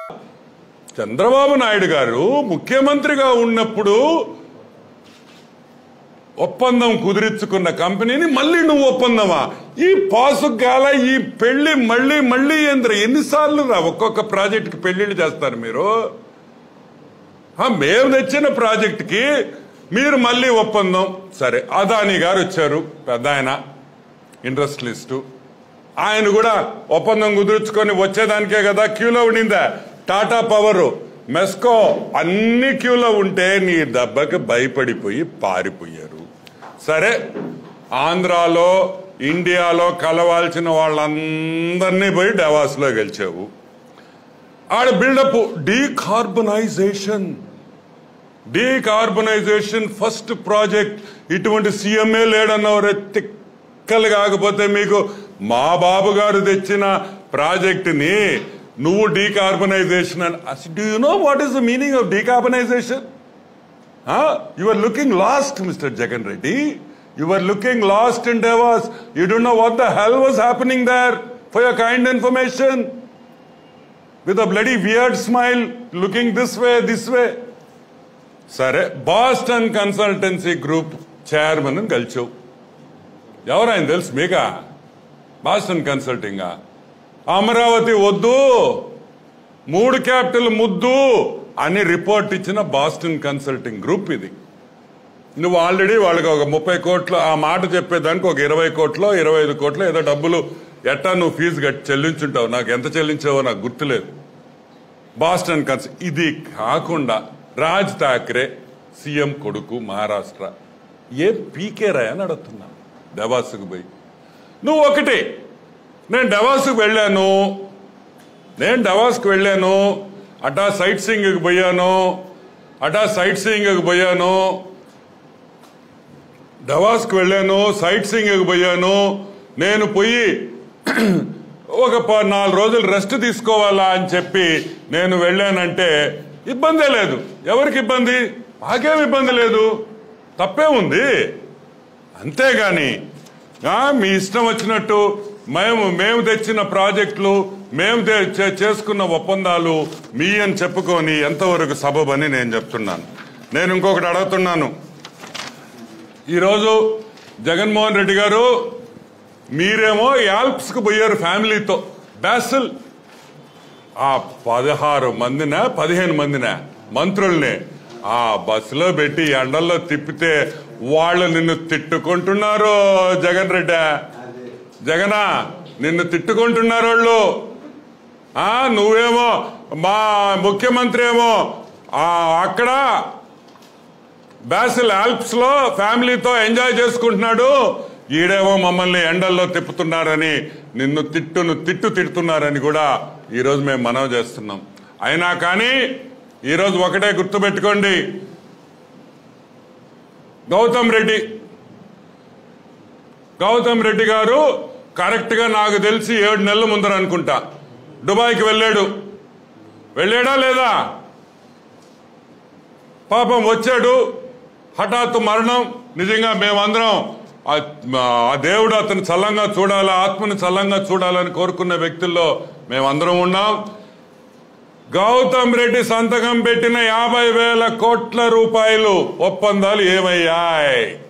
చంద్రబాబు నాయుడు గారు ముఖ్యమంత్రిగా ఉన్నప్పుడు ఒప్పందం కుదిరించుకున్న కంపెనీని మళ్ళీ నువ్వు ఒప్పందమా ఈ పాసుగాల ఈ పెళ్లి మళ్ళీ మళ్ళీ ఏంద్ర ఎన్నిసార్లు రా ఒక్కొక్క ప్రాజెక్టుకి పెళ్లిళ్ళు చేస్తారు మీరు ఆ, మేము తెచ్చిన ప్రాజెక్టుకి మీరు మళ్ళీ ఒప్పందం సరే అదాని గారు వచ్చారు పెద్ద ఆయన ఇండస్ట్రియలిస్టు ఆయన కూడా ఒప్పందం కుదుర్చుకొని వచ్చేదానికే కదా క్యూలో ఉండిందా టాటా పవర్ మెస్కో అన్ని క్యూలో ఉంటే నీ దెబ్బకి భయపడిపోయి పారిపోయారు సరే ఆంధ్రాలో ఇండియాలో కలవాల్సిన వాళ్ళందరినీ పోయి డెవాస్లో గెలిచావు ఆడ buildup decarbonisation decarbonisation first project ఇటువంటి సీఎంఏ లేడన్నవరే తిక్కలు కాకపోతే మీకు మా బాబు గారు తెచ్చిన ప్రాజెక్టుని నువ్వు డీకార్బనైజేషన్ అని do you know what is the meaning of decarbonisation you are looking lost mister Jagan Reddy you are looking lost in Davos you don't know what the hell was happening there for your kind information with a bloody weird smile looking this way this way సరే Boston consultancy group chairman కలిచావు ఎవరైనా తెలుసు మీకా Boston consulting Amaravati వద్దు మూడు capital ముద్దు అని report ఇచ్చిన Boston consulting group ఇది నువ్వు ఆల్రెడీ వాళ్ళకి ఒక ముప్పై కోట్లు ఆ మాట చెప్పేదానికి ఒక ఇరవై కోట్లు ఇరవై ఐదు కోట్లు ఏదో డబ్బులు ఎట్టా నువ్వు ఫీజు కట్టి చెల్లించుంటావు నాకు ఎంత చెల్లించావో నాకు గుర్తులేదు బాస్టన్ కన్స్ ఇది కాకుండా రాజ్ ఠాక్రే సీఎం కొడుకు మహారాష్ట్ర ఏ పీకేరా అని అడుగుతున్నా డెవాస్కు పోయి నువ్వు ఒకటి నేను డెవాస్కు వెళ్ళాను నేను డెవాస్కు వెళ్ళాను అటా సైట్ సీయింగ్కి పోయాను అటా సైట్ సీయింగ్కి పోయాను డవాస్కి వెళ్ళాను సైట్ సీయింగ్కి పోయాను నేను పోయి ఒక ప- నాలుగు రోజులు రెస్ట్ తీసుకోవాలా అని చెప్పి నేను వెళ్ళానంటే ఇబ్బందే లేదు ఎవరికి ఇబ్బంది మాకేం ఇబ్బంది లేదు తప్పే ఉంది అంతేగాని ఆ, మీ ఇష్టం వచ్చినట్టు మేము మేము తెచ్చిన ప్రాజెక్టులు మేము తే- చే- చేసుకున్న ఒప్పందాలు మీ అని చెప్పుకొని ఎంతవరకు సబబని నేను చెప్తున్నాను నేను ఇంకొకటి అడుగుతున్నాను ఈరోజు జగన్మోహన్ రెడ్డి గారు మీరేమో యాల్ప్స్ కు పోయారు ఫ్యామిలీతో బ్యాసిల్ ఆ పదహారు మందిన పదిహేను మందిన మంత్రుల్ని ఆ బస్సులో పెట్టి ఎండల్లో తిప్పితే వాళ్ళు నిన్ను తిట్టుకుంటున్నారు జగన్ రెడ్డి జగనా నిన్ను తిట్టుకుంటున్నారు వాళ్ళు ఆ నువ్వేమో మా ముఖ్యమంత్రి ఏమో ఆ అక్కడ బ్యాసిల్ ఆల్ప్స్ లో ఫ్యామిలీతో ఎంజాయ్ చేసుకుంటున్నాడు ఈడేమో మమ్మల్ని ఎండల్లో తిప్పుతున్నారని నిన్ను తిట్టును తిట్టు తిడుతున్నారని కూడా ఈరోజు మేము మనవి చేస్తున్నాం అయినా కానీ ఈరోజు ఒకటే గుర్తుపెట్టుకోండి గౌతమ్ రెడ్డి గౌతమ్ రెడ్డి గారు కరెక్ట్ గా నాకు తెలిసి ఏడు నెలల ముందర అనుకుంటా దుబాయ్కి వెళ్ళాడు వెళ్ళాడా లేదా పాపం వచ్చాడు హఠాత్తు మరణం నిజంగా మేమందరం ఆ- ఆ దేవుడు అతను చల్లంగా చూడాలా ఆత్మని చల్లంగా చూడాలని కోరుకున్న వ్యక్తుల్లో మేమందరం ఉన్నాం గౌతమ్ రెడ్డి సంతకం పెట్టిన యాభై వేల కోట్ల రూపాయలు ఒప్పందాలు ఏమయ్యాయి